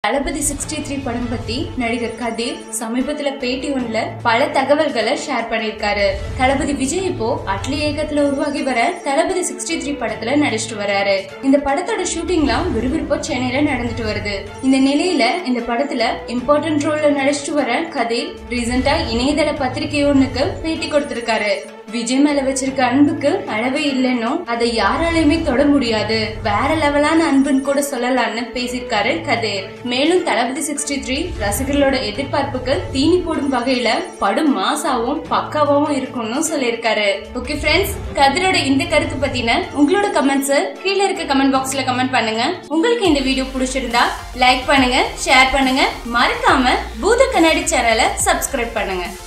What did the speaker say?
தளபதி sixty three படம் பத்தி நடிகர் கதிர் சமீபத்துல பேட்டி ஒண்ணுல பல தகவல்களை ஷேர் பண்ணிருக்காரு தளபதி விஜய் இப்போ அட்லி ஏகத்துல உருவாகி வர தளபதி சிக்ஸ்டி த்ரீ படத்துல நடிச்சிட்டு வராரு இந்த படத்தோட ஷூட்டிங்லாம் விறுவிறுப்பா சென்னையில நடந்துட்டு வருது இந்த நிலையில இந்த படத்துல இம்பார்ட்டன்ட் ரோல்ல நடிச்சிட்டு வர கதிர் ரீசெண்டா இணையதள பத்திரிகை ஒண்ணுக்கு பேட்டி கொடுத்திருக்காரு விஜய் மேல வச்சிருக்க அன்புக்கு அளவே இல்லைன்னும் அதை யாராலையுமே தொட முடியாது வேற லெவலான அன்புன்னு கூட சொல்லலாம்னு பேசியிருக்காரு கதிர் மேலும் தளபதி சிக்ஸ்டி த்ரீ ரசிகர்களோட எதிர்பார்ப்புக்கு தீனி போடும் வகையில படும் மாசாவும் பக்காவாவும் இருக்கும்னு சொல்லியிருக்காரு ஓகே ஃப்ரெண்ட்ஸ் கதிரோட இந்த கருத்து பத்தின உங்களோட கமெண்ட்ஸ் கீழே இருக்க கமெண்ட் பாக்ஸ்ல கமெண்ட் பண்ணுங்க உங்களுக்கு இந்த வீடியோ பிடிச்சிருந்தா லைக் பண்ணுங்க ஷேர் பண்ணுங்க மறக்காம பூத கண்ணாடி சேனலை சப்ஸ்கிரைப் பண்ணுங்க